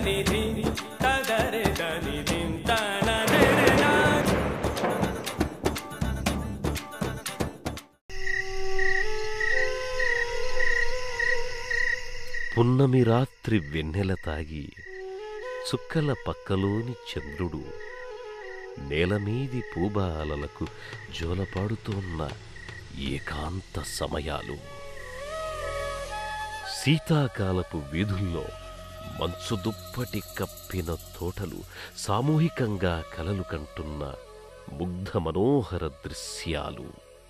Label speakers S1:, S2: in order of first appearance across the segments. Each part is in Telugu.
S1: దని ధిం తగరే దని ధిం తన నిరనా
S2: పున్నమి రాత్రి వెన్నెల తాగి చుక్కల పక్కలోని చంద్రుడు నేలమీది పూబాలలకు జోలపాడుతోన్న ఏకాంత సమయాలు శీతాకాలపు వీధుల్లో మంచు దుప్పటి కప్పిన తోటలు సామూహికంగా కలలు కంటున్న ముగ్ధ మనోహర దృశ్యాలు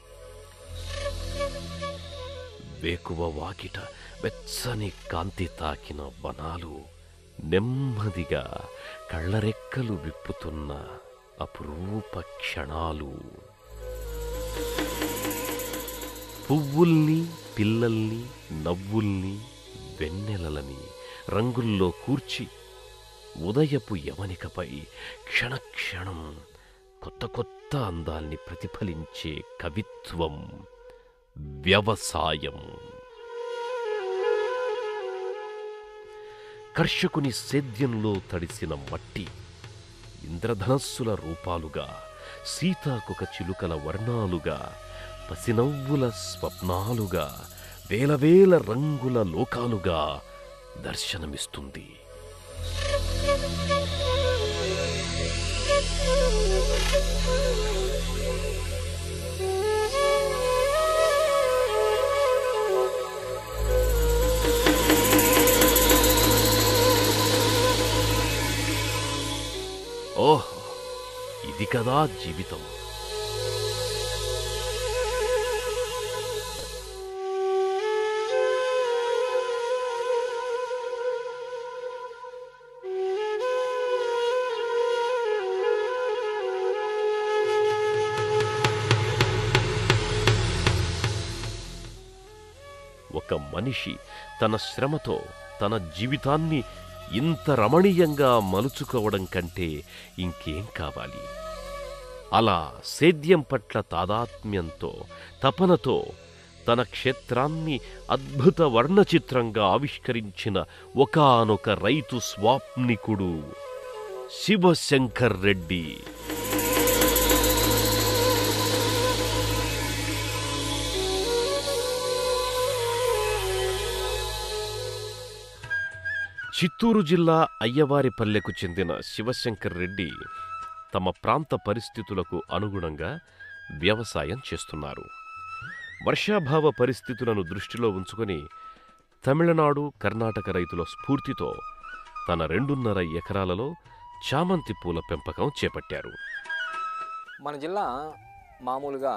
S2: వేకువ వాకిట వెచ్చని కాంతి తాకిన వనాలు నెమ్మదిగా కళ్ళరెక్కలు విప్పుతున్న అపురూప క్షణాలు పువ్వుల్ని పిల్లల్ని నవ్వుల్ని వెన్నెలలని రంగుల్లో కూర్చి ఉదయపు యవనికపై క్షణక్షణం కొత్త కొత్త అందాల్ని ప్రతిఫలించే కవిత్వం వ్యవసాయం కర్షకుని సేద్యంలో తడిసిన మట్టి ఇంద్రధనస్సుల రూపాలుగా సీతాకొక చిలుకల వర్ణాలుగా పసినవ్వుల స్వప్నాలుగా వేలవేల రంగుల లోకాలుగా దర్శనమిస్తుంది ఓహ్ ఇది కదా జీవితం ఒక మనిషి తన శ్రమతో తన జీవితాన్ని ఇంత రమణీయంగా మలుచుకోవడం కంటే ఇంకేం కావాలి అలా సేద్యం పట్ల తాదాత్మ్యంతో తపనతో తన క్షేత్రాన్ని అద్భుత వర్ణచిత్రంగా ఆవిష్కరించిన ఒకానొక రైతు స్వాప్నికుడు శివశంకర్ రెడ్డి చిత్తూరు జిల్లా అయ్యవారిపల్లెకు చెందిన శివశంకర్ రెడ్డి తమ ప్రాంత పరిస్థితులకు అనుగుణంగా వ్యవసాయం చేస్తున్నారు వర్షాభావ పరిస్థితులను దృష్టిలో ఉంచుకొని తమిళనాడు కర్ణాటక రైతుల స్ఫూర్తితో తన రెండున్నర ఎకరాలలో చామంతి పూల పెంపకం చేపట్టారు
S3: మన జిల్లా మామూలుగా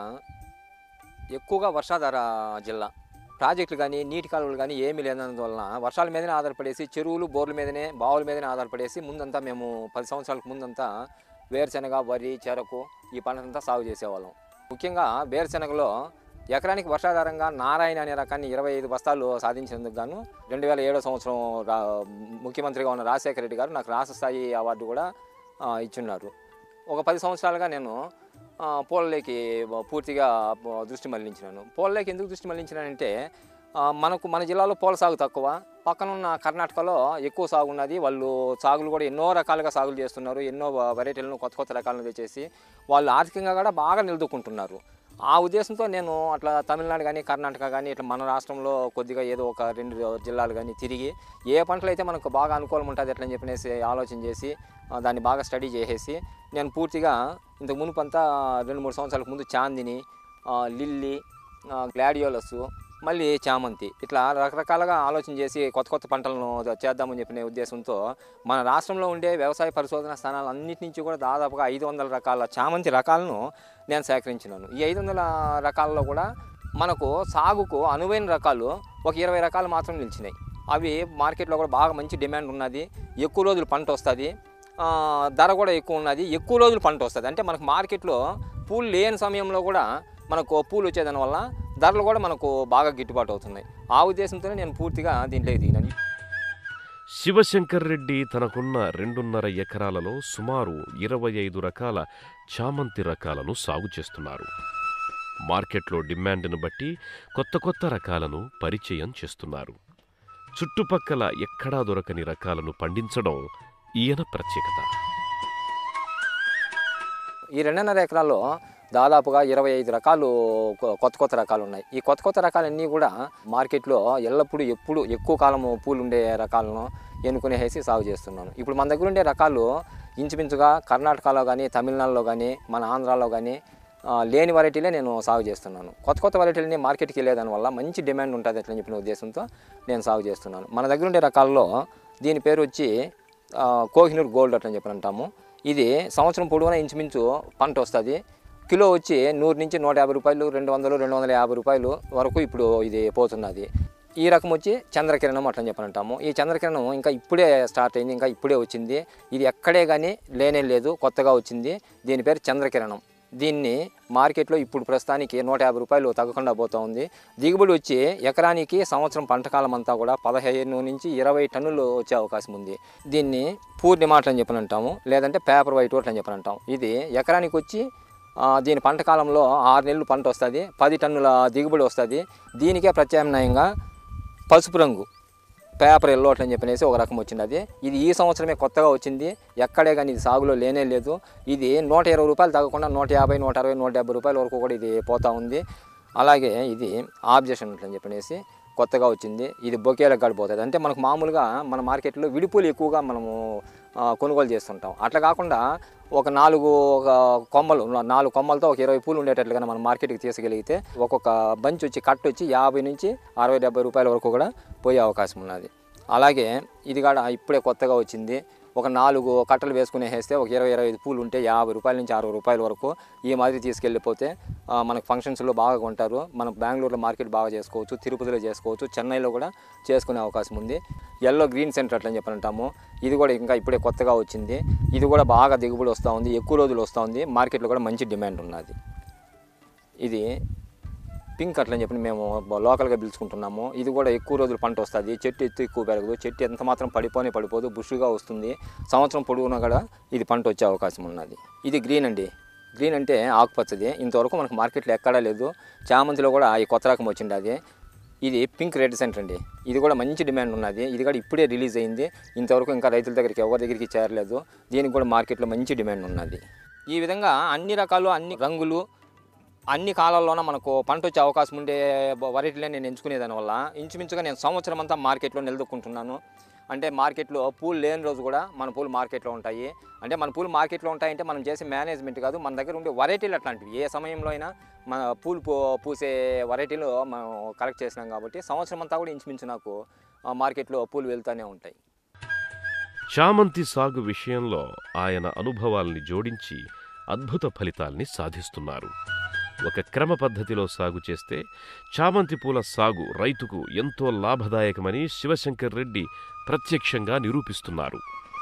S3: ఎక్కువగా వర్షాధార జిల్లా ప్రాజెక్టులు కానీ నీటి కాలువలు కానీ ఏమీ లేనందువలన వర్షాల మీదనే ఆధారపడేసి చెరువులు బోర్ల మీదనే బావుల మీదనే ఆధారపడేసి ముందంతా మేము పది సంవత్సరాలకు ముందంతా వేరుశనగ వరి చెరకు ఈ పంటంతా సాగు చేసేవాళ్ళం ముఖ్యంగా వేరుశనగలో ఎకరానికి వర్షాధారంగా నారాయణ అనే రకాన్ని ఇరవై ఐదు బస్తాలు సాధించినందుకు గాను రెండు వేల ఏడో సంవత్సరం రా ముఖ్యమంత్రిగా ఉన్న రాజశేఖర రెడ్డి గారు నాకు రాష్ట్ర స్థాయి అవార్డు కూడా ఆ, ఇచ్చున్నారు ఒక పది సంవత్సరాలుగా నేను ఆ, పూలలోకి పూర్తిగా దృష్టి మళ్లించినాను పూలలోకి ఎందుకు దృష్టి మళ్లించినానంటే ఆ, మనకు మన జిల్లాలో పూల సాగు తక్కువ పక్కనున్న కర్ణాటకలో ఎక్కువ సాగు ఉన్నది వాళ్ళు సాగులు కూడా ఎన్నో రకాలుగా సాగులు చేస్తున్నారు ఎన్నో వెరైటీలను కొత్త కొత్త రకాలను తెచ్చేసి వాళ్ళు ఆర్థికంగా కూడా బాగా నిలదొక్కుంటున్నారు ఆ ఉద్దేశంతో నేను అట్లా తమిళనాడు కానీ కర్ణాటక కానీ ఇట్లా మన రాష్ట్రంలో కొద్దిగా ఏదో ఒక రెండు జిల్లాలు కానీ తిరిగి ఏ పంటలు అయితే మనకు బాగా అనుకూలం ఉంటుంది ఎట్లని చెప్పనేసి ఆలోచన చేసి ఆ, దాన్ని బాగా స్టడీ చేసేసి నేను పూర్తిగా ఇంతకు మునుపంతా రెండు మూడు సంవత్సరాలకు ముందు చాందిని ఆ, లిల్లీ ఆ, గ్లాడియోలస్ మళ్ళీ చామంతి ఇట్లా రకరకాలుగా ఆలోచన చేసి కొత్త కొత్త పంటలను చేద్దామని చెప్పిన ఉద్దేశంతో మన రాష్ట్రంలో ఉండే వ్యవసాయ పరిశోధన స్థానాలు అన్నిటి నుంచి కూడా దాదాపుగా ఐదు వందల రకాల చామంతి రకాలను నేను సేకరించినాను ఈ ఐదు వందల రకాలలో కూడా మనకు సాగుకు అనువైన రకాలు ఒక ఇరవై రకాలు మాత్రం నిలిచినాయి అవి మార్కెట్లో కూడా బాగా మంచి డిమాండ్ ఉన్నది ఎక్కువ రోజులు పంట వస్తుంది ఆ, ధర కూడా ఎక్కువ ఉన్నది ఎక్కువ రోజులు పంట వస్తుంది అంటే మనకు మార్కెట్లో పూలు లేని సమయంలో కూడా మనకు పూలు వచ్చేదాని వల్ల ధరలు కూడా మనకు బాగా గిట్టుబాటు అవుతున్నాయి ఆ ఉద్దేశంతోనే నేను పూర్తిగా దీంట్లోకి దిగినాను
S2: శివశంకర్ రెడ్డి తనకున్న రెండున్నర ఎకరాలలో సుమారు ఇరవై ఐదు రకాల చామంతి రకాలను సాగు చేస్తున్నారు మార్కెట్లో డిమాండ్ను బట్టి కొత్త కొత్త రకాలను పరిచయం చేస్తున్నారు చుట్టుపక్కల ఎక్కడా దొరకని రకాలను పండించడం ఈయన ప్రత్యేకత
S3: ఈ రెండున్నర ఎకరాల్లో దాదాపుగా ఇరవై ఐదు రకాలు కొ- కొత్త కొత్త రకాలు ఉన్నాయి ఈ కొత్త కొత్త రకాలన్నీ కూడా మార్కెట్లో ఎల్లప్పుడూ ఎప్పుడు ఎక్కువ కాలం పూలు ఉండే రకాలను ఎన్నుకునేసి సాగు చేస్తున్నాను ఇప్పుడు మన దగ్గర ఉండే రకాలు ఇంచుమించుగా కర్ణాటకలో కానీ తమిళనాడులో కానీ మన ఆంధ్రాలో కానీ ఆ, లేని వెరైటీలే నేను సాగు చేస్తున్నాను కొత్త కొత్త వెరైటీలని మార్కెట్కి వెళ్ళేదాని వల్ల మంచి డిమాండ్ ఉంటుంది అట్లని చెప్పిన ఉద్దేశంతో నేను సాగు చేస్తున్నాను మన దగ్గర ఉండే రకాల్లో దీని పేరు వచ్చి ఆ, కోహినూర్ గోల్డ్ అట్లని చెప్పి అంటాము ఇది సంవత్సరం పొడవునా ఇంచుమించు పంట వస్తుంది కిలో వచ్చి నూరు నుంచి నూట యాభై రూపాయలు రెండు వందలు రెండు వందల యాభై రూపాయలు వరకు ఇప్పుడు ఇది పోతున్నది ఈ రకం వచ్చి చంద్రకిరణం అట్లని చెప్పని అంటాము ఈ చంద్రకిరణం ఇంకా ఇప్పుడే స్టార్ట్ అయింది ఇంకా ఇప్పుడే వచ్చింది ఇది ఎక్కడే కానీ లేనే లేదు కొత్తగా వచ్చింది దీని పేరు చంద్రకిరణం దీన్ని మార్కెట్లో ఇప్పుడు ప్రస్తుతానికి నూట యాభై రూపాయలు తగ్గకుండా పోతా ఉంది దిగుబడి వచ్చి ఎకరానికి సంవత్సరం పంటకాలం అంతా కూడా పదహైదు నుంచి ఇరవై టన్నులు వచ్చే అవకాశం ఉంది దీన్ని పూర్ణిమ అట్లని చెప్పని అంటాము లేదంటే పేపర్ వైట్ అట్లని చెప్పని అంటాం ఇది ఎకరానికి వచ్చి ఆ, దీని పంట కాలంలో ఆరు నెలలు పంట వస్తుంది పది టన్నుల దిగుబడి వస్తుంది దీనికే ప్రత్యామ్నాయంగా పసుపు రంగు పేపర్ ఎల్లో అట్లని చెప్పనేసి ఒక రకం వచ్చింది అది ఇది ఈ సంవత్సరమే కొత్తగా వచ్చింది ఎక్కడే కానీ ఇది సాగులో లేనే లేదు ఇది నూట ఇరవై రూపాయలు తగ్గకుండా నూట యాభై నూట అరవై నూట డెబ్బై రూపాయల వరకు కూడా ఇది పోతా ఉంది అలాగే ఇది ఆబ్జెక్షన్ అట్లని చెప్పనేసి కొత్తగా వచ్చింది ఇది బొకేలకు గడిపోతుంది అంటే మనకు మామూలుగా మన మార్కెట్లో విడిపూలు ఎక్కువగా మనము ఆ, కొనుగోలు చేస్తుంటాం అట్లా కాకుండా ఒక నాలుగు ఒక కొమ్మలు నాలుగు కొమ్మలతో ఒక ఇరవై పూలు ఉండేటట్లుగా మనం మార్కెట్కి తీసుకెళ్ళితే ఒక్కొక్క బంచ్ వచ్చి కట్ వచ్చి యాభై నుంచి అరవై డెబ్బై రూపాయల వరకు కూడా పోయే అవకాశం ఉన్నది అలాగే ఇది కూడా ఇప్పుడే కొత్తగా వచ్చింది ఒక నాలుగు కట్టలు వేసుకుని వేస్తే ఒక ఇరవై ఇరవై ఐదు పూలు ఉంటే యాభై రూపాయల నుంచి అరవై రూపాయల వరకు ఈ మాదిరి తీసుకెళ్ళిపోతే ఆ, మనకు ఫంక్షన్స్లో బాగా కొంటారు మనం బెంగళూరులో మార్కెట్ బాగా చేసుకోవచ్చు తిరుపతిలో చేసుకోవచ్చు చెన్నైలో కూడా చేసుకునే అవకాశం ఉంది ఎల్లో గ్రీన్ సెంటర్ అట్లని చెప్పని అంటాము ఇది కూడా ఇంకా ఇప్పుడే కొత్తగా వచ్చింది ఇది కూడా బాగా దిగుబడి వస్తూ ఉంది ఎక్కువ రోజులు వస్తూ ఉంది మార్కెట్లో కూడా మంచి డిమాండ్ ఉన్నది ఇది పింక్ అట్లని చెప్పి మేము బ- లోకల్గా పిలుచుకుంటున్నాము ఇది కూడా ఎక్కువ రోజులు పంట వస్తుంది చెట్టు ఎత్తు ఎక్కువ పెరగదు చెట్టు ఎంత మాత్రం పడిపోనే పడిపోదు బుష్గా వస్తుంది సంవత్సరం పొడవునా కూడా ఇది పంట వచ్చే అవకాశం ఉన్నది ఇది గ్రీన్ అండి గ్రీన్ అంటే ఆకుపచ్చది ఇంతవరకు మనకు మార్కెట్లో ఎక్కడా లేదు చామంతిలో కూడా ఈ కొత్త రకం వచ్చింది అది ఇది పింక్ రెడ్ సెంటర్ అండి ఇది కూడా మంచి డిమాండ్ ఉన్నది ఇది కూడా ఇప్పుడే రిలీజ్ అయింది ఇంతవరకు ఇంకా రైతుల దగ్గరికి ఎవరి దగ్గరికి చేరలేదు దీనికి కూడా మార్కెట్లో మంచి డిమాండ్ ఉన్నది ఈ విధంగా అన్ని రకాలు అన్ని రంగులు అన్ని కాలాల్లోన మనకు పంట వచ్చే అవకాశం ఉండే వెరైటీలే నేను ఎంచుకునే దానివల్ల ఇంచుమించుగా నేను సంవత్సరం అంతా మార్కెట్లో నిలదొక్కుంటున్నాను అంటే మార్కెట్లో పూలు లేని రోజు కూడా మన పూలు మార్కెట్లో ఉంటాయి అంటే మన పూలు మార్కెట్లో ఉంటాయంటే మనం చేసే మేనేజ్మెంట్ కాదు మన దగ్గర ఉండే వెరైటీలు అట్లాంటివి ఏ సమయంలో అయినా మన పూలు పూ పూసే వెరైటీలు మనం కలెక్ట్ చేసినాం కాబట్టి సంవత్సరం అంతా కూడా ఇంచుమించు నాకు ఆ, మార్కెట్లో పూలు వెళ్తూనే ఉంటాయి
S2: చామంతి సాగు విషయంలో ఆయన అనుభవాల్ని జోడించి అద్భుత ఫలితాల్ని సాధిస్తున్నారు ఒక క్రమ పద్ధతిలో సాగు చేస్తే చామంతి పూల సాగు రైతుకు ఎంతో లాభదాయకమని శివశంకర్ రెడ్డి ప్రత్యక్షంగా నిరూపిస్తున్నారు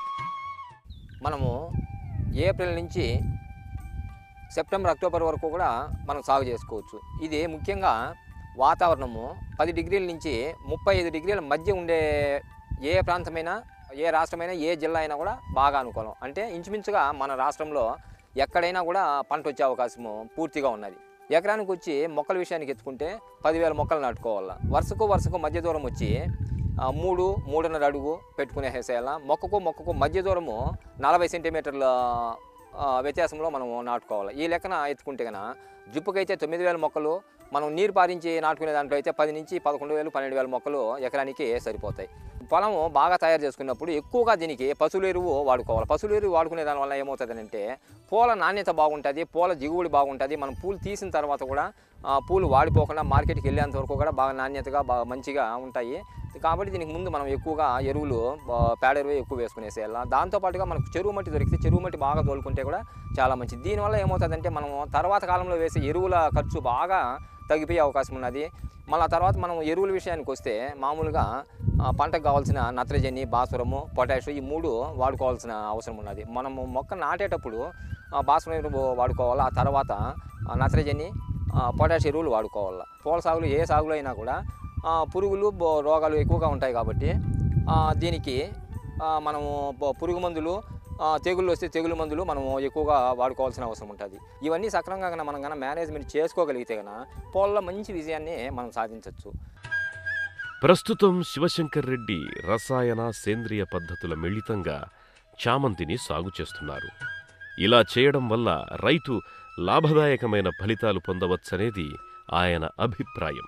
S3: మనము ఏప్రిల్ నుంచి సెప్టెంబర్ అక్టోబర్ వరకు కూడా మనం సాగు చేసుకోవచ్చు ఇది ముఖ్యంగా వాతావరణము పది డిగ్రీల నుంచి ముప్పై ఐదు డిగ్రీల మధ్య ఉండే ఏ ప్రాంతమైనా ఏ రాష్ట్రమైనా ఏ జిల్లా అయినా కూడా బాగా అనుకూలం అంటే ఇంచుమించుగా మన రాష్ట్రంలో ఎక్కడైనా కూడా పంట వచ్చే అవకాశము పూర్తిగా ఉన్నది ఎకరానికి వచ్చి మొక్కల విషయానికి ఎత్తుకుంటే పదివేల మొక్కలు నాటుకోవాలా వరుసకు వరుసకు మధ్య దూరం వచ్చి ఆ, మూడు మూడున్నర అడుగు పెట్టుకునే వేసేయాల మొక్కకు మొక్కకు మధ్య దూరము నలభై సెంటీమీటర్ల ఆ, వ్యత్యాసంలో మనం నాటుకోవాలి ఈ లెక్కన ఎత్తుకుంటే కనుక డ్రిప్పుకైతే తొమ్మిది వేల మొక్కలు మనం నీరు పారించి నాటుకునే దాంట్లో అయితే పది నుంచి పదకొండు వేలు పన్నెండు వేల మొక్కలు ఎకరానికి సరిపోతాయి పొలము బాగా తయారు చేసుకున్నప్పుడు ఎక్కువగా దీనికి పశువుల ఎరువు వాడుకోవాలి పశువుల ఎరువు వాడుకునే దానివల్ల ఏమవుతుంది అంటే పూల నాణ్యత బాగుంటుంది పూల దిగుబడి బాగుంటుంది మనం పూలు తీసిన తర్వాత కూడా ఆ, పూలు వాడిపోకుండా మార్కెట్కి వెళ్ళేంత వరకు కూడా బాగా నాణ్యతగా బాగా మంచిగా ఉంటాయి కాబట్టి దీనికి ముందు మనం ఎక్కువగా ఎరువులు ఆ, పేడ ఎరువు ఎక్కువ వేసుకునేసేయాలి దాంతోపాటుగా మనకు చెరువు మట్టి దొరికితే చెరువు మట్టి బాగా తోలుకుంటే కూడా చాలా మంచిది దీనివల్ల ఏమవుతుందంటే మనం తర్వాత కాలంలో వేసే ఎరువుల ఖర్చు బాగా తగ్గిపోయే అవకాశం ఉన్నది మళ్ళీ తర్వాత మనం ఎరువుల విషయానికి వస్తే మామూలుగా ఆ, పంటకు కావాల్సిన నత్రజని భాస్వరము పొటాష్ ఈ మూడు వాడుకోవాల్సిన అవసరం ఉన్నది మనము మొక్క నాటేటప్పుడు ఆ, భాస్వరం ఎరువు వాడుకోవాలి ఆ తర్వాత ఆ, నత్రజని ఆ, పొటాష్ ఎరువులు వాడుకోవాలి పూల సాగులు ఏ సాగులో అయినా కూడా ఆ, పురుగులు బో- రోగాలు ఎక్కువగా ఉంటాయి కాబట్టి ఆ, దీనికి ఆ, మనము బ- పురుగు మందులు ఆ, తెగుళ్ళు వస్తే తెగులు మందులు మనం ఎక్కువగా వాడుకోవాల్సిన అవసరం ఉంటుంది ఇవన్నీ సక్రమంగా గన మనం కనుక మేనేజ్మెంట్ చేసుకోగలిగితే కనుక పూలలో మంచి విజయాన్ని మనం సాధించవచ్చు
S2: ప్రస్తుతం శివశంకర్ రెడ్డి రసాయన సేంద్రియ పద్ధతుల మిళితంగా చామంతిని సాగు చేస్తున్నారు ఇలా చేయడం వల్ల రైతు లాభదాయకమైన ఫలితాలు పొందవచ్చనేది ఆయన అభిప్రాయం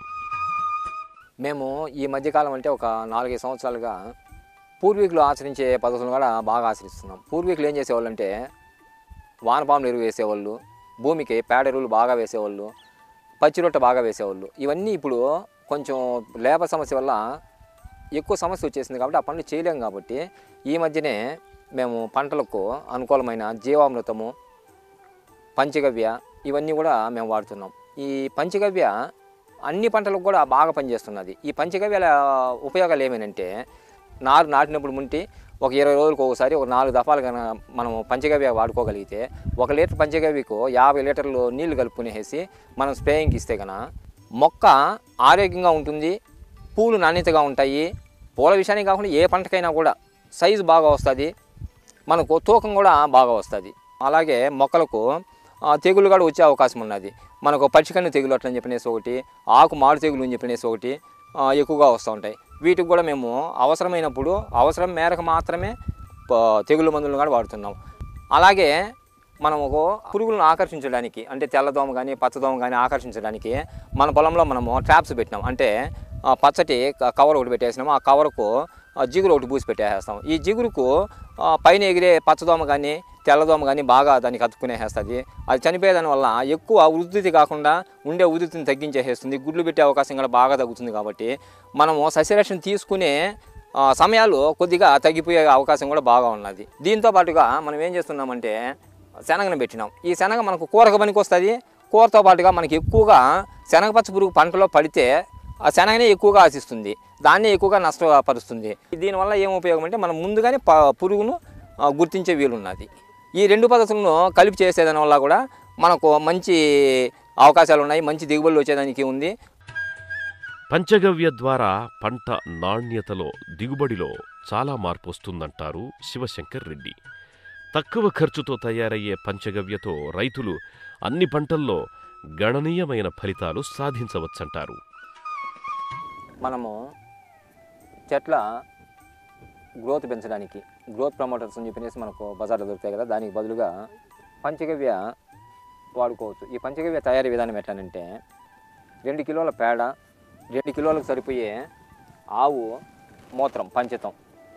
S3: మేము ఈ మధ్యకాలం అంటే ఒక నాలుగైదు సంవత్సరాలుగా పూర్వీకులు ఆచరించే పద్ధతులను కూడా బాగా ఆచరిస్తున్నాం పూర్వీకులు ఏం చేసేవాళ్ళు అంటే వానపాములు ఎరువు వేసేవాళ్ళు భూమికి పేడ ఎరువులు బాగా వేసేవాళ్ళు పచ్చి రొట్టె బాగా వేసేవాళ్ళు ఇవన్నీ ఇప్పుడు కొంచెం లేబర్ సమస్య వల్ల ఎక్కువ సమస్య వచ్చేసింది కాబట్టి ఆ పనులు చేయలేం కాబట్టి ఈ మధ్యనే మేము పంటలకు అనుకూలమైన జీవామృతము పంచగవ్య ఇవన్నీ కూడా మేము వాడుతున్నాం ఈ పంచగవ్య అన్ని పంటలకు కూడా బాగా పనిచేస్తున్నది ఈ పంచగవ్యాల ఉపయోగాలు ఏమేనంటే నారు నాటినప్పుడు ముంటి ఒక ఇరవై రోజులకు ఒకసారి ఒక నాలుగు దఫాలు కనుక మనం పంచగవ్య వాడుకోగలిగితే ఒక లీటర్ పంచగవ్యకు యాభై లీటర్లు నీళ్లు కలుపుకునేసి మనం స్ప్రేయింగ్కి ఇస్తే కనుక మొక్క ఆరోగ్యంగా ఉంటుంది పూలు నాణ్యతగా ఉంటాయి పూల విషయానికి కాకుండా ఏ పంటకైనా కూడా సైజు బాగా వస్తుంది మనకు తూకం కూడా బాగా వస్తుంది అలాగే మొక్కలకు ఆ, తెగులు కూడా వచ్చే అవకాశం ఉన్నది మనకు పచ్చికన్ను తెగులు అట్లని చెప్పినేసి ఒకటి ఆకు మాడు తెగులు అని చెప్పినేసి ఒకటి ఆ, ఎక్కువగా వస్తూ ఉంటాయి వీటికి కూడా మేము అవసరమైనప్పుడు అవసరం మేరకు మాత్రమే ప- తెగులు మందులను కూడా వాడుతున్నాం అలాగే మనం ఒక పురుగులను ఆకర్షించడానికి అంటే తెల్లదోమ కానీ పచ్చదోమ కానీ ఆకర్షించడానికి మన పొలంలో మనము ట్రాప్స్ పెట్టినాం అంటే ఆ, పచ్చటి క- కవర్ ఒకటి పెట్టేసినాము ఆ కవర్కు ఆ, జిగురు ఒకటి పూసి పెట్టేస్తాం ఈ జిగురుకు ఆ, పైన ఎగిరే పచ్చదోమ కానీ తెల్లదోమ కానీ బాగా దానికి అతుక్కునేసేస్తుంది అది చనిపోయేదాని వల్ల ఎక్కువ ఉధృతి కాకుండా ఉండే ఉధృతిని తగ్గించేసేస్తుంది గుడ్లు పెట్టే అవకాశం కూడా బాగా తగ్గుతుంది కాబట్టి మనము సస్యరక్షణ తీసుకునే ఆ, సమయాలు కొద్దిగా తగ్గిపోయే అవకాశం కూడా బాగా ఉన్నది దీంతో పాటుగా మనం ఏం చేస్తున్నామంటే శనగను పెట్టినాం ఈ శనగ మనకు కూరకు పనికి వస్తుంది కూరతో పాటుగా మనకి ఎక్కువగా శనగపచ్చ పురుగు పంటలో పడితే ఆ శనగనే ఎక్కువగా ఆశిస్తుంది దాన్ని ఎక్కువగా నష్టపరుస్తుంది దీనివల్ల ఏం ఉపయోగం అంటే మనం ముందుగానే ప- పురుగును ఆ, గుర్తించే వీలున్నది ఈ రెండు పద్ధతులను కలిపి చేసేదాని వల్ల కూడా మనకు మంచి అవకాశాలు ఉన్నాయి మంచి దిగుబడులు వచ్చేదానికి ఉంది
S2: పంచగవ్య ద్వారా పంట నాణ్యతలో దిగుబడిలో చాలా మార్పు వస్తుందంటారు శివశంకర్ రెడ్డి తక్కువ ఖర్చుతో తయారయ్యే పంచగవ్యతో రైతులు అన్ని పంటల్లో గణనీయమైన ఫలితాలు సాధించవచ్చంటారు
S3: మనము చెట్ల గ్రోత్ పెంచడానికి గ్రోత్ ప్రమోటర్స్ అని చెప్పేసి మనకు బజార్లో దొరుకుతాయి కదా దానికి బదులుగా పంచగవ్య వాడుకోవచ్చు ఈ పంచగవ్య తయారీ విధానం ఎట్లానంటే రెండు కిలోల పేడ రెండు కిలోలకు సరిపోయే ఆవు మూత్రం పంచతం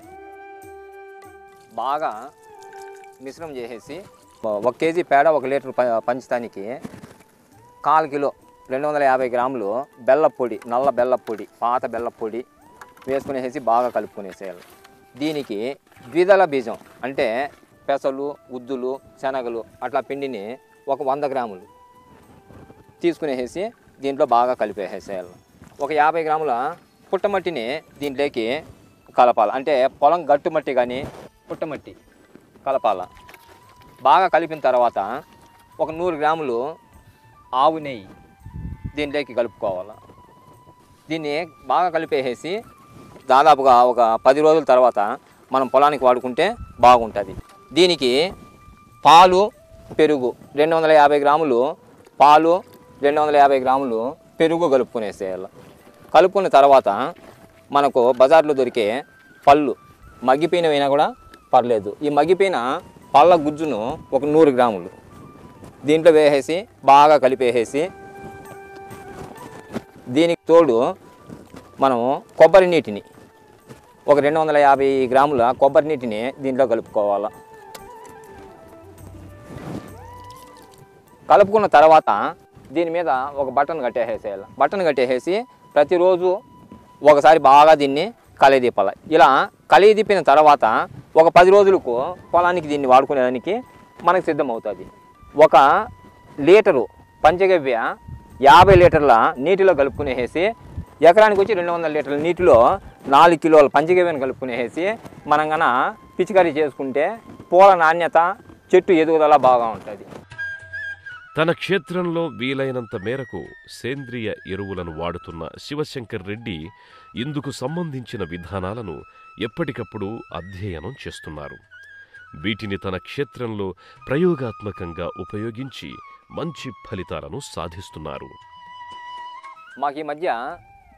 S3: బాగా మిశ్రమం చేసేసి ఒక కేజీ పేడ ఒక లీటర్ ప- పంచటానికి కాల్ కిలో రెండు వందల యాభై గ్రాములు బెల్ల పొడి నల్ల బెల్ల పొడి పాత బెల్ల పొడి వేసుకునేసి బాగా కలుపుకునేసేయాలి దీనికి ద్విదళ బీజం అంటే పెసలు ఉద్దులు శనగలు అట్లా పిండిని ఒక వంద గ్రాములు తీసుకునేసి దీంట్లో బాగా కలిపేసేయాలి ఒక యాభై గ్రాముల పుట్టమట్టిని దీంట్లోకి కలపాలి అంటే పొలం గట్టు మట్టి కానీ పుట్టమట్టి కలపాల బాగా కలిపిన తర్వాత ఒక నూరు గ్రాములు ఆవు నెయ్యి దీంట్లోకి కలుపుకోవాలి దీన్ని బాగా కలిపేసేసి దాదాపుగా ఒక పది రోజుల తర్వాత మనం పొలానికి వాడుకుంటే బాగుంటుంది దీనికి పాలు పెరుగు రెండు వందల యాభై గ్రాములు పాలు రెండు వందల యాభై గ్రాములు పెరుగు కలుపుకునేసేయాలి కలుపుకున్న తర్వాత మనకు బజార్లో దొరికే పళ్ళు మగ్గిపోయినవైనా కూడా పర్లేదు ఈ మగ్గిపోయిన పళ్ళ గుజ్జును ఒక నూరు గ్రాములు దీంట్లో వేసేసి బాగా కలిపేసేసి దీనికి తోడు మనం కొబ్బరి నీటిని ఒక రెండు వందల యాభై గ్రాముల కొబ్బరి నీటిని దీంట్లో కలుపుకోవాలి కలుపుకున్న తర్వాత దీని మీద ఒక బటన్ కట్టేసేయాలి బటన్ కట్టేసేసి ప్రతిరోజు ఒకసారి బాగా దీన్ని కలియదీపాలి ఇలా కలియదీపిన తర్వాత ఒక పది రోజులకు పొలానికి దీన్ని వాడుకునేదానికి మనకు సిద్ధమవుతుంది ఒక లీటరు పంచగవ్య యాభై లీటర్ల నీటిలో కలుపుకునేసి ఎకరానికి వచ్చి రెండు వందల లీటర్ల నీటిలో నాలుగు కిలోల పంచగవ్యను కలుపుకునేసి మనం గన పిచికారీ చేసుకుంటే పూల నాణ్యత చెట్టు ఎదుగుదల బాగా ఉంటుంది
S2: తన క్షేత్రంలో వీలైనంత మేరకు సేంద్రియ ఎరువులను వాడుతున్న శివశంకర్ రెడ్డి ఇందుకు సంబంధించిన విధానాలను ఎప్పటికప్పుడు అధ్యయనం చేస్తున్నారు వీటిని తన క్షేత్రంలో ప్రయోగాత్మకంగా ఉపయోగించి మంచి ఫలితాలను సాధిస్తున్నారు
S3: మాకు ఈ మధ్య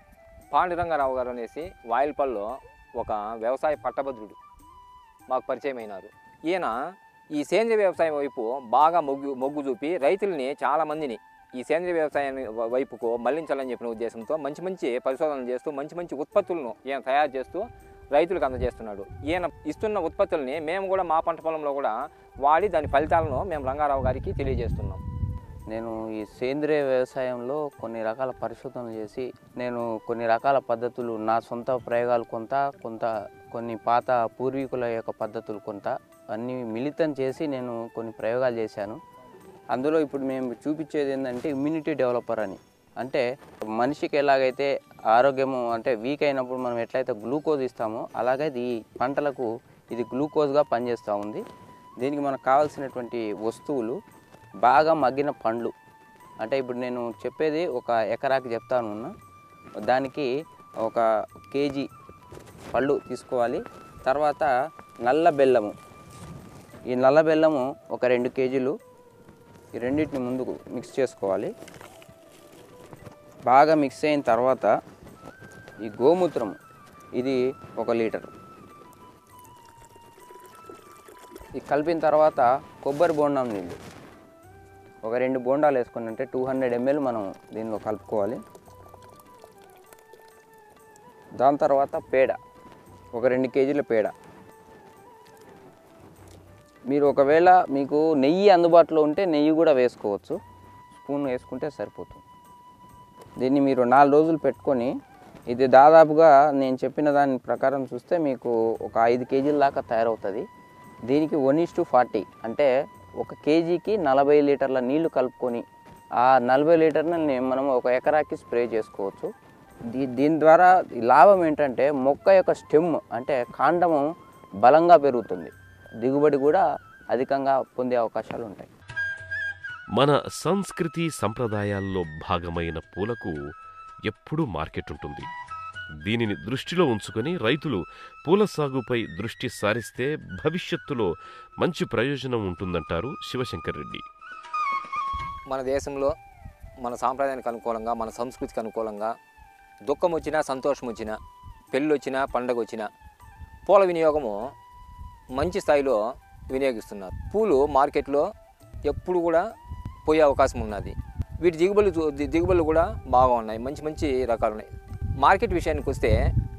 S3: పాండురంగారావు గారు అనేసి వాయిల్పల్లో ఒక వ్యవసాయ పట్టభద్రుడు మాకు పరిచయం అయినారు ఈయన ఈ సేంద్రియ వ్యవసాయం వైపు బాగా మొగ్గు మొగ్గు చూపి రైతుల్ని చాలామందిని ఈ సేంద్రియ వ్యవసాయం వైపుకు మళ్లించాలని చెప్పిన ఉద్దేశంతో మంచి మంచి పరిశోధనలు చేస్తూ మంచి మంచి ఉత్పత్తులను ఈయన తయారు చేస్తూ రైతులకు అందజేస్తున్నాడు ఈయన ఇస్తున్న ఉత్పత్తుల్ని మేము కూడా మా పంట పొలంలో కూడా వాడి దాని ఫలితాలను మేము రంగారావు గారికి తెలియజేస్తున్నాం
S4: నేను ఈ సేంద్రియ వ్యవసాయంలో కొన్ని రకాల పరిశోధనలు చేసి నేను కొన్ని రకాల పద్ధతులు నా సొంత ప్రయోగాలు కొంత కొంత కొన్ని పాత పూర్వీకుల యొక్క పద్ధతులు కొంత అన్నీ మిళితం చేసి నేను కొన్ని ప్రయోగాలు చేశాను అందులో ఇప్పుడు మేము చూపించేది ఏంటంటే ఇమ్యూనిటీ డెవలపర్ అని అంటే మనిషికి ఎలాగైతే ఆరోగ్యము అంటే వీక్ అయినప్పుడు మనం ఎట్లయితే గ్లూకోజ్ ఇస్తామో అలాగే ఈ పంటలకు ఇది గ్లూకోజ్గా పనిచేస్తూ ఉంది దీనికి మనకు కావాల్సినటువంటి వస్తువులు బాగా మగ్గిన పండ్లు అంటే ఇప్పుడు నేను చెప్పేది ఒక ఎకరాకి చెప్తాను ఉన్నా. దానికి ఒక కేజీ పళ్ళు తీసుకోవాలి తర్వాత నల్ల బెల్లము ఈ నల్ల బెల్లము ఒక రెండు కేజీలు ఈ రెండింటిని ముందుకు మిక్స్ చేసుకోవాలి బాగా మిక్స్ అయిన తర్వాత ఈ గోమూత్రం ఇది ఒక లీటర్ ఇది కలిపిన తర్వాత కొబ్బరి బోండం నీళ్ళు ఒక రెండు బోండాలు వేసుకుని అంటే టూ హండ్రెడ్ ఎంఎల్ మనం దీనిలో కలుపుకోవాలి దాని తర్వాత పేడ ఒక రెండు కేజీల పేడ మీరు ఒకవేళ మీకు నెయ్యి అందుబాటులో ఉంటే నెయ్యి కూడా వేసుకోవచ్చు స్పూన్ వేసుకుంటే సరిపోతుంది దీన్ని మీరు నాలుగు రోజులు పెట్టుకొని ఇది దాదాపుగా నేను చెప్పిన దాని ప్రకారం చూస్తే మీకు ఒక ఐదు కేజీల దాకా తయారవుతుంది దీనికి వన్ ఈస్ టు ఫార్టీ అంటే ఒక కేజీకి నలభై లీటర్ల నీళ్లు కలుపుకొని ఆ నలభై లీటర్ని మనం ఒక ఎకరాకి స్ప్రే చేసుకోవచ్చు దీ దీని ద్వారా ఈ లాభం ఏంటంటే మొక్క యొక్క స్టెమ్ అంటే కాండము బలంగా పెరుగుతుంది దిగుబడి కూడా అధికంగా పొందే అవకాశాలు ఉంటాయి
S2: మన సంస్కృతి సంప్రదాయాల్లో భాగమైన పూలకు ఎప్పుడూ మార్కెట్ ఉంటుంది దీనిని దృష్టిలో ఉంచుకొని రైతులు పూల సాగుపై దృష్టి సారిస్తే భవిష్యత్తులో మంచి ప్రయోజనం ఉంటుందంటారు శివశంకర్ రెడ్డి
S3: మన దేశంలో మన సాంప్రదాయానికి అనుకూలంగా మన సంస్కృతికి అనుకూలంగా దుఃఖం వచ్చినా సంతోషం వచ్చినా పెళ్ళి వచ్చినా పండగ వచ్చినా పూల వినియోగము మంచి స్థాయిలో వినియోగిస్తున్నారు పూలు మార్కెట్లో ఎప్పుడు కూడా పోయే అవకాశం ఉన్నది వీటి దిగుబడులు చూ- ది- దిగుబడులు కూడా బాగా ఉన్నాయి మంచి మంచి రకాలు ఉన్నాయి మార్కెట్ విషయానికి వస్తే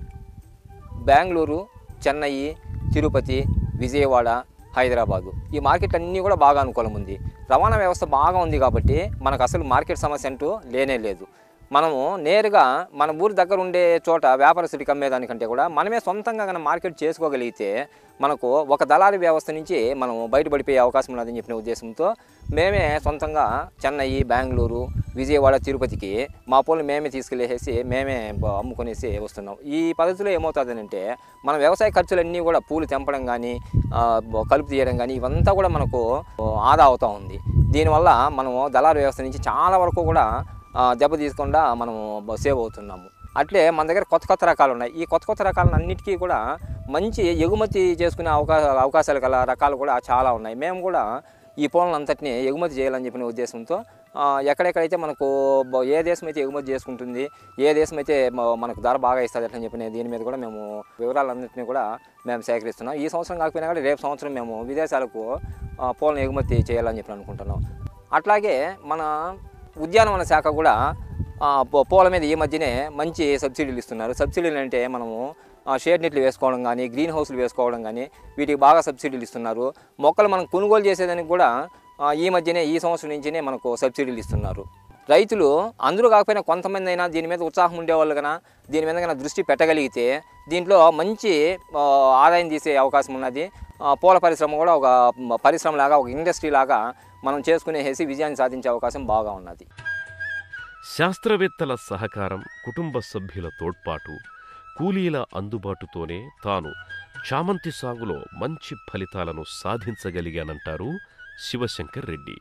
S3: బెంగళూరు చెన్నై తిరుపతి విజయవాడ హైదరాబాదు ఈ మార్కెట్ అన్నీ కూడా బాగా అనుకూలం ఉంది రవాణా వ్యవస్థ బాగా ఉంది కాబట్టి మనకు అసలు మార్కెట్ సమస్య అంటూ లేనే లేదు మనము నేరుగా మన ఊరి దగ్గర ఉండే చోట వ్యాపారస్తుడికి అమ్మేదానికంటే కూడా మనమే సొంతంగా కనుక మార్కెట్ చేసుకోగలిగితే మనకు ఒక దళారీ వ్యవస్థ నుంచి మనం బయటపడిపోయే అవకాశం ఉన్నదని చెప్పిన ఉద్దేశంతో మేమే సొంతంగా చెన్నై బెంగళూరు విజయవాడ తిరుపతికి మా పూలు మేమే తీసుకెళ్ళేసి మేమే బ- అమ్ముకునేసి వస్తున్నాం ఈ పద్ధతిలో ఏమవుతుందంటే మన వ్యవసాయ ఖర్చులన్నీ కూడా పూలు తెంపడం కానీ కలుపు తీయడం కానీ ఇవంతా కూడా మనకు ఆదా అవుతూ ఉంది దీనివల్ల మనము దళారు వ్యవస్థ నుంచి చాలా వరకు కూడా ఆ, దెబ్బ తీసుకోకుండా మనము బ- సేవ్ అవుతున్నాము అట్లే మన దగ్గర కొత్త కొత్త రకాలు ఉన్నాయి ఈ కొత్త కొత్త రకాలను అన్నిటికీ కూడా మంచి ఎగుమతి చేసుకునే అవకాశ అవకాశాలు గల రకాలు కూడా చాలా ఉన్నాయి మేము కూడా ఈ పూలను అంతటిని ఎగుమతి చేయాలని చెప్పిన ఉద్దేశంతో ఆ, ఎక్కడెక్కడైతే మనకు బ- ఏ దేశం అయితే ఎగుమతి చేసుకుంటుంది ఏ దేశం అయితే మ- మనకు ధర బాగా ఇస్తుంది అని చెప్పిన దీని మీద కూడా మేము వివరాలన్నింటినీ కూడా మేము సేకరిస్తున్నాం ఈ సంవత్సరం కాకపోయినా కూడా రేపు సంవత్సరం మేము విదేశాలకు ఆ, పూలను ఎగుమతి చేయాలని చెప్పి అనుకుంటున్నాం అట్లాగే మన ఉద్యానవన శాఖ కూడా ఆ, పూ- పూల మీద ఈ మధ్యనే మంచి సబ్సిడీలు ఇస్తున్నారు సబ్సిడీలు అంటే మనము ఆ, షేడ్ నెట్లు వేసుకోవడం కానీ గ్రీన్ హౌస్లు వేసుకోవడం కానీ వీటికి బాగా సబ్సిడీలు ఇస్తున్నారు మొక్కలు మనం కొనుగోలు చేసేదానికి కూడా ఆ, ఈ మధ్యనే ఈ సంవత్సరం నుంచినే మనకు సబ్సిడీలు ఇస్తున్నారు రైతులు అందరూ కాకపోయినా కొంతమంది అయినా దీని మీద ఉత్సాహం ఉండేవాళ్ళు కన్నా దీని మీద కన్నా దృష్టి పెట్టగలిగితే దీంట్లో మంచి ఆ, ఆదాయం తీసే అవకాశం ఉన్నది ఆ, పూల పరిశ్రమ కూడా ఒక పరిశ్రమ లాగా ఒక ఇండస్ట్రీ లాగా మనం చేసుకునేసి విజయాన్ని సాధించే అవకాశం బాగా ఉన్నది
S2: శాస్త్రవేత్తల సహకారం కుటుంబ సభ్యుల తోడ్పాటు కూలీల అందుబాటుతోనే తాను చామంతి సాగులో మంచి ఫలితాలను సాధించగలిగానంటారు శివశంకర్ రెడ్డి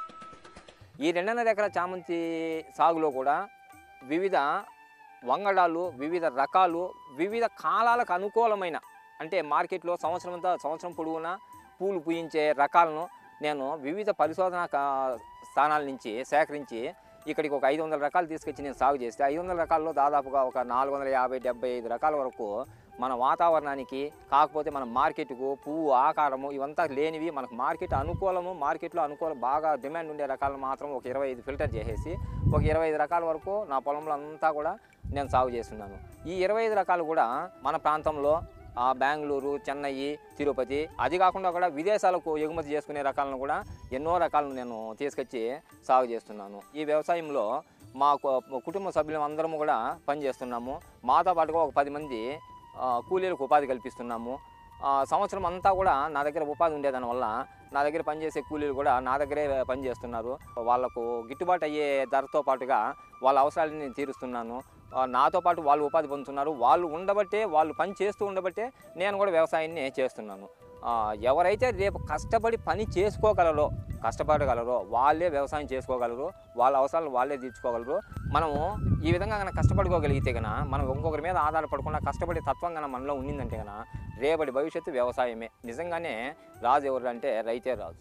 S3: ఈ రెండున్నర ఎకరాల చామంతి సాగులో కూడా వివిధ వంగడాలు వివిధ రకాలు వివిధ కాలాలకు అనుకూలమైన అంటే మార్కెట్లో సంవత్సరం అంతా సంవత్సరం పొడవునా పూలు పూయించే రకాలను నేను వివిధ పరిశోధన కా- స్థానాల నుంచి సేకరించి ఇక్కడికి ఒక ఐదు వందల రకాలు తీసుకొచ్చి నేను సాగు చేస్తే ఐదు వందల రకాల్లో దాదాపుగా ఒక నాలుగు వందల యాభై డెబ్బై ఐదు రకాల వరకు మన వాతావరణానికి కాకపోతే మన మార్కెట్కు పువ్వు ఆకారము ఇవంతా లేనివి మనకు మార్కెట్ అనుకూలము మార్కెట్లో అనుకూలం బాగా డిమాండ్ ఉండే రకాలను మాత్రం ఒక ఇరవై ఐదు ఫిల్టర్ చేసేసి ఒక ఇరవై ఐదు రకాల వరకు నా పొలంలో అంతా కూడా నేను సాగు చేస్తున్నాను ఈ ఇరవై ఐదు రకాలు కూడా మన ప్రాంతంలో ఆ బెంగళూరు చెన్నై తిరుపతి అది కాకుండా కూడా విదేశాలకు ఎగుమతి చేసుకునే రకాలను కూడా ఎన్నో రకాలను నేను తీసుకొచ్చి సాగు చేస్తున్నాను ఈ వ్యవసాయంలో మా కు- కుటుంబ సభ్యులం అందరము కూడా పనిచేస్తున్నాము మాతో పాటుగా ఒక పది మంది ఆ, కూలీలకు ఉపాధి కల్పిస్తున్నాము ఆ, సంవత్సరం అంతా కూడా నా దగ్గర ఉపాధి ఉండేదాని వల్ల నా దగ్గర పనిచేసే కూలీలు కూడా నా దగ్గరే పనిచేస్తున్నారు వాళ్ళకు గిట్టుబాటు అయ్యే ధరతో పాటుగా వాళ్ళ అవసరాలను నేను తీరుస్తున్నాను ఆ, నాతో పాటు వాళ్ళు ఉపాధి పొందుతున్నారు వాళ్ళు ఉండబట్టే వాళ్ళు పని చేస్తూ ఉండబట్టే నేను కూడా వ్యవసాయాన్ని చేస్తున్నాను ఆ, ఎవరైతే రేపు కష్టపడి పని చేసుకోగలరో కష్టపడగలరో వాళ్ళే వ్యవసాయం చేసుకోగలరు వాళ్ళ అవసరాలు వాళ్ళే తీర్చుకోగలరు మనము ఈ విధంగా కనుక కష్టపడుకోగలిగితే కనుక మనం ఇంకొకరి మీద ఆధారపడకుండా కష్టపడే తత్వం కనుక మనలో ఉండిందంటే కనుక రేపటి భవిష్యత్తు వ్యవసాయమే నిజంగానే రాజు ఎవరు అంటే రైతే రాజు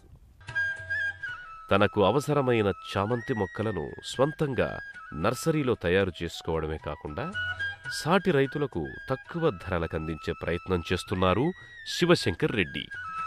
S2: తనకు అవసరమైన చామంతి మొక్కలను స్వంతంగా నర్సరీలో తయారు చేసుకోవడమే కాకుండా సాటి రైతులకు తక్కువ ధరలకు అందించే ప్రయత్నం చేస్తున్నారు శివశంకర్ రెడ్డి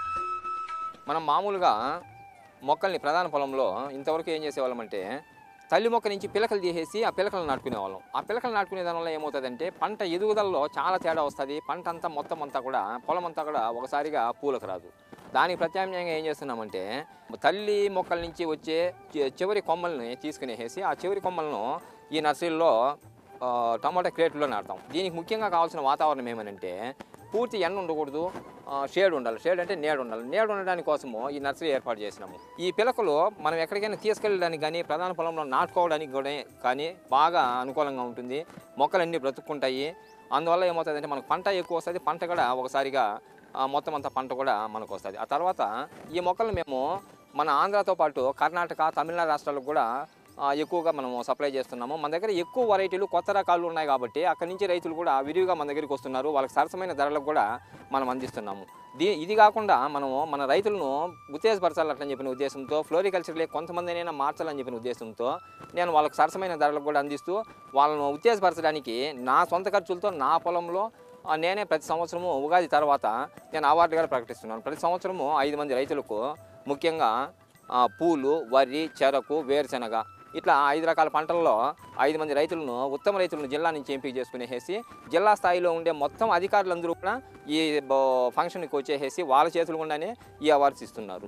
S3: మనం మామూలుగా మొక్కల్ని ప్రధాన పొలంలో ఇంతవరకు ఏం చేసేవాళ్ళమంటే తల్లి మొక్క నుంచి పిలకలు తీసేసి ఆ పిలకలు నాటుకునేవాళ్ళం ఆ పిలకలు నాటుకునే దానివల్ల ఏమవుతుందంటే పంట ఎదుగుదలలో చాలా తేడా వస్తుంది పంట అంతా మొత్తం అంతా కూడా పొలం అంతా కూడా ఒకసారిగా పూలకు రాదు దానికి ప్రత్యామ్నాయంగా ఏం చేస్తున్నామంటే తల్లి మొక్కల నుంచి వచ్చే చి- చివరి కొమ్మల్ని తీసుకునేసి ఆ చివరి కొమ్మలను ఈ నర్సరీలో ఆ, టమాటా క్రేట్లో నాటుతాం దీనికి ముఖ్యంగా కావాల్సిన వాతావరణం ఏమనంటే పూర్తి ఎండ ఉండకూడదు ఆ, షేడ్ ఉండాలి షేడ్ అంటే నీడ ఉండాలి నీడ ఉండడానికి కోసము ఈ నర్సరీ ఏర్పాటు చేసినాము ఈ పిలకలు మనం ఎక్కడికైనా తీసుకెళ్ళడానికి కానీ ప్రధాన పొలంలో నాటుకోవడానికి కూడా కానీ బాగా అనుకూలంగా ఉంటుంది మొక్కలన్నీ బ్రతుక్కుంటాయి అందువల్ల ఏమవుతుందంటే మనకు పంట ఎక్కువ వస్తుంది పంట కూడా ఒకసారిగా ఆ, మొత్తం అంతా పంట కూడా మనకు వస్తుంది ఆ తర్వాత ఈ మొక్కలు మేము మన ఆంధ్రాతో పాటు కర్ణాటక తమిళనాడు రాష్ట్రాలకు కూడా ఆ, ఎక్కువగా మనము సప్లై చేస్తున్నాము మన దగ్గర ఎక్కువ వెరైటీలు కొత్త రకాలు ఉన్నాయి కాబట్టి అక్కడి నుంచి రైతులు కూడా విరివిగా మన దగ్గరికి వస్తున్నారు వాళ్ళకి సరసమైన ధరలకు కూడా మనం అందిస్తున్నాము దీ ఇది కాకుండా మనము మన రైతులను ఉత్తేజపరచాలని చెప్పిన ఉద్దేశంతో ఫ్లోరికల్చర్లే కొంతమందినైనా మార్చాలని చెప్పిన ఉద్దేశంతో నేను వాళ్ళకి సరసమైన ధరలకు కూడా అందిస్తూ వాళ్ళను ఉత్తేజపరచడానికి నా సొంత ఖర్చులతో నా పొలంలో ఆ, నేనే ప్రతి సంవత్సరము ఉగాది తర్వాత నేను అవార్డు కూడా ప్రకటిస్తున్నాను ప్రతి సంవత్సరము ఐదు మంది రైతులకు ముఖ్యంగా ఆ, పూలు వరి చెరకు వేరుశెనగ ఇట్లా ఐదు రకాల పంటల్లో ఐదు మంది రైతులను ఉత్తమ రైతులను జిల్లా నుంచి ఎంపిక చేసుకునేసి జిల్లా స్థాయిలో ఉండే మొత్తం అధికారులందరూ కూడా ఈ బో- ఫంక్షన్కి వచ్చేసేసి వాళ్ళ చేతుల గుండానే ఈ అవార్డ్స్ ఇస్తున్నారు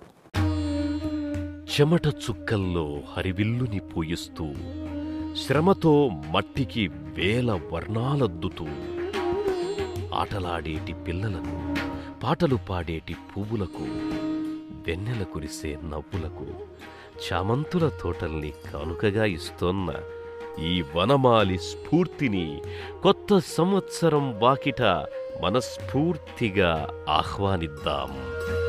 S2: చెమట చుక్కల్లో హరివిల్లుని పూయిస్తూ శ్రమతో మట్టికి వేల వర్ణాలద్దుతూ ఆటలాడేటి పిల్లలకు పాటలు పాడేటి పువ్వులకు వెన్నెల కురిసే నవ్వులకు చామంతుల తోటల్ని కానుకగా ఇస్తోన్న ఈ వనమాలి స్ఫూర్తిని కొత్త సంవత్సరం వాకిట మనస్ఫూర్తిగా ఆహ్వానిద్దాం